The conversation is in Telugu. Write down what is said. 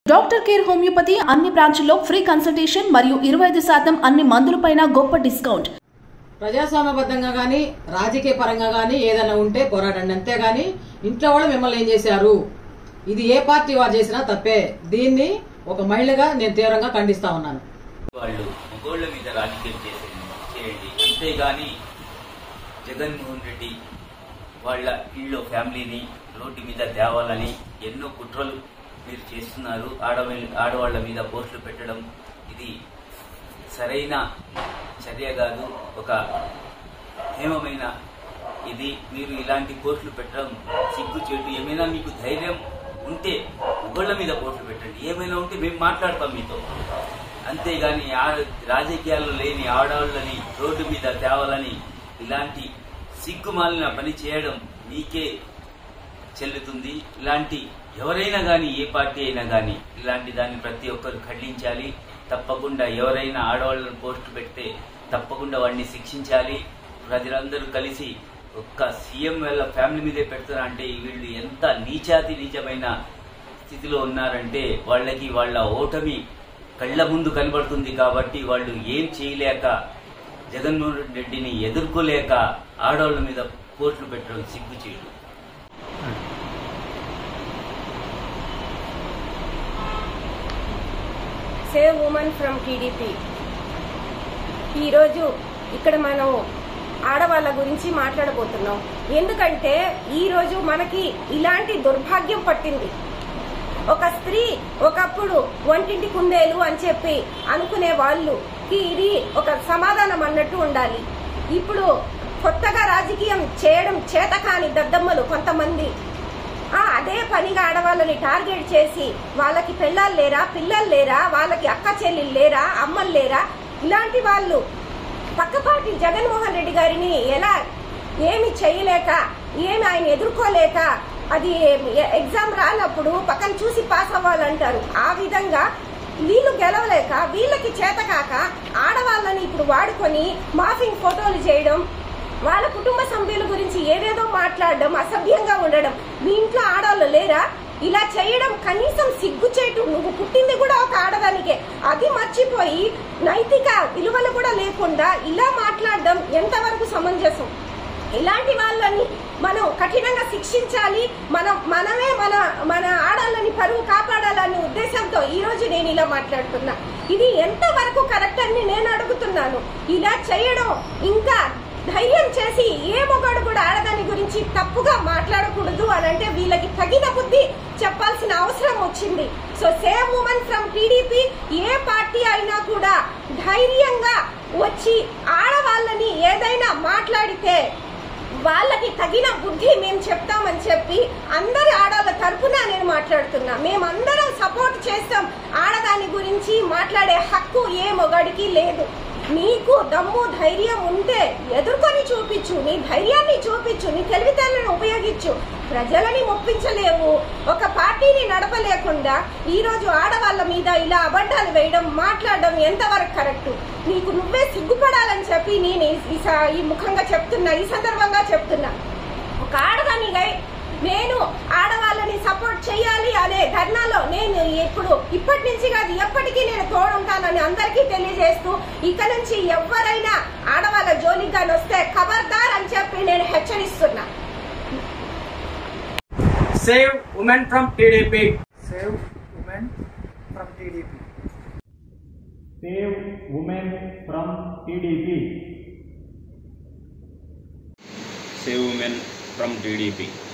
డాక్టర్ కేర్ హోమియోపతి అన్ని బ్రాంచ్ల్లో ఫ్రీ కన్సల్టేషన్ మరియు ఇరవై ఐదు శాతం అన్ని మందులపైన గొప్ప డిస్కౌంట్ ప్రజాస్వామ్యబద్ధంగా కానీ రాజకీయ పరంగా కానీ ఏదైనా ఉంటే పోరాడండి అంతేగాని ఇంట్లో వాళ్ళు మిమ్మల్ని ఏం చేశారు ఇది ఏ పార్టీ వారు చేసినా తప్పే దీన్ని ఒక మహిళగా నేను తీవ్రంగా ఖండిస్తా ఉన్నాను వాళ్ళు మగోళ్ళ మీద రాజకీయం చేసేది చేయండి అంతేగాని జగన్మోహన్ రెడ్డి వాళ్ళ ఇల్లు ఫ్యామిలీని రోడ్డు మీద తేవాలని ఎన్నో కుట్రలు మీరు చేస్తున్నారు ఆడవ ఆడవాళ్ల మీద పోస్టులు పెట్టడం ఇది సరైన చర్య కాదు ఒక హేమమైన ఇది మీరు ఇలాంటి పోస్టులు పెట్టడం సిగ్గుచేటు ఏమైనా మీకు ధైర్యం ఉంటే మగోళ్ళ మీద పోస్టులు పెట్టండి ఏమైనా ఉంటే మేము మాట్లాడతాం మీతో అంతేగాని ఆ- రాజకీయాల్లో లేని ఆడవాళ్ళని రోడ్డు మీద తేవాలని ఇలాంటి సిగ్గుమాలిన పని చేయడం మీకే చెల్లుతుంది ఇలాంటి ఎవరైనా కానీ ఏ పార్టీ అయినా కానీ ఇలాంటి దాన్ని ప్రతి ఒక్కరు ఖండించాలి తప్పకుండా ఎవరైనా ఆడవాళ్ళని పోస్ట్ పెడితే తప్పకుండా వాడిని శిక్షించాలి ప్రజలందరూ కలిసి ఒక్క సీఎం వాళ్ళ ఫ్యామిలీ మీదే పెడుతున్నా అంటే వీళ్ళు ఎంత నీచాతి నీచమైన స్థితిలో ఉన్నారంటే వాళ్ళకి వాళ్ళ ఓటమి కళ్ళ ముందు కనబడుతుంది కాబట్టి వాళ్ళు ఏం చేయలేక జగన్మోహన్ రెడ్డిని ఎదుర్కోలేక ఆడవాళ్ళ మీద కోట్లు పెట్టడం సిగ్గు చేయడం సేవ్ ఉమెన్ ఫ్రమ్ టీడీపీ ఈరోజు ఇక్కడ మనం ఆడవాళ్ళ గురించి మాట్లాడబోతున్నాం ఎందుకంటే ఈరోజు మనకి ఇలాంటి దుర్భాగ్యం పట్టింది ఒక స్త్రీ ఒకప్పుడు వంటింటి కుందేలు అని చెప్పి అనుకునే వాళ్ళుకి ఇది ఒక సమాధానం అన్నట్టు ఉండాలి ఇప్పుడు కొత్తగా రాజకీయం చేయడం చేతకాని దద్దమ్మలు కొంతమంది ఆ అదే పనిగా ఆడవాళ్ళని టార్గెట్ చేసి వాళ్ళకి పెళ్ళాలు లేరా పిల్లలు లేరా వాళ్ళకి అక్క చెల్లెలు లేరా అమ్మలు లేరా ఇలాంటి వాళ్ళు పక్కపాటి జగన్మోహన్ రెడ్డి గారిని ఎలా ఏమి చేయలేక ఏమి ఆయన ఎదుర్కోలేక అది ఎగ్జామ్ రానప్పుడు పక్కన చూసి పాస్ అవ్వాలంటారు ఆ విధంగా వీళ్ళు గెలవలేక వీళ్ళకి చేతకాక ఆడవాళ్ళని ఇప్పుడు వాడుకొని మాఫింగ్ ఫోటోలు చేయడం వాళ్ళ కుటుంబ సభ్యుల గురించి ఏదేదో మాట్లాడడం అసభ్యంగా ఉండడం మీ ఇంట్లో ఆడవాళ్ళు లేరా ఇలా చేయడం కనీసం సిగ్గుచేటు నువ్వు పుట్టింది కూడా ఒక ఆడదానికే అది మర్చిపోయి నైతిక విలువలు కూడా లేకుండా ఇలా మాట్లాడడం ఎంతవరకు సమంజసం ఇలాంటి వాళ్ళని మనం కఠినంగా శిక్షించాలి మనం మనమే మన మన ఆడాలని పరువు కాపాడాలనే ఉద్దేశంతో ఈ రోజు నేను ఇలా మాట్లాడుతున్నా ఇది ఎంతవరకు కరెక్ట్ అని నేను అడుగుతున్నాను ఇలా చేయడం ఇంకా ధైర్యం చేసి ఏ మొగాడు కూడా ఆడదాని గురించి తప్పుగా మాట్లాడకూడదు అని అంటే వీళ్ళకి తగిన బుద్ధి చెప్పాల్సిన అవసరం వచ్చింది so save women from TDP ఏ పార్టీ అయినా కూడా ధైర్యంగా వచ్చి ఆడవాళ్ళని ఏదైనా మాట్లాడితే వాళ్ళకి తగిన బుద్ధి మేము చెప్తామని చెప్పి అందరి ఆడవాళ్ళ తరపున నేను మాట్లాడుతున్నా మేమందరం సపోర్ట్ చేస్తాం ఆడదాని గురించి మాట్లాడే హక్కు ఏ మొగడికి లేదు నీకు దమ్ము ధైర్యం ఉంటే ఎదుర్కొని చూపించు నీ ధైర్యాన్ని చూపించు నీ తెలివితేటలను ఉపయోగించు ప్రజలని మొప్పించలేవు ఒక పార్టీని నడపలేకుండా ఈ రోజు ఆడవాళ్ళ మీద ఇలా అబద్ధాలు వేయడం మాట్లాడడం ఎంతవరకు కరెక్ట్ నీకు నువ్వే సిగ్గుపడాలని చెప్పి నేను ఈ- ఈ స- ఈ ముఖంగా చెప్తున్నా ఈ సందర్భంగా చెప్తున్నా ఒక ఆడదానిగా నేను ఆడవాళ్ళని సపోర్ట్ చేయాలి అనే ధర్నాలో నేను ఇప్పుడు ఇప్పటి నుంచి కాదు ఎప్పటికీ నేను తోడుంటానని అందరికీ తెలియజేస్తూ ఇక నుంచి ఎవరైనా ఆడవాళ్ళ జోలికి గాని వస్తే ఖబర్దార్ అని చెప్పి నేను హెచ్చరిస్తున్నా Save women from TDP. Save women from TDP. Save women from TDP. Save women from TDP.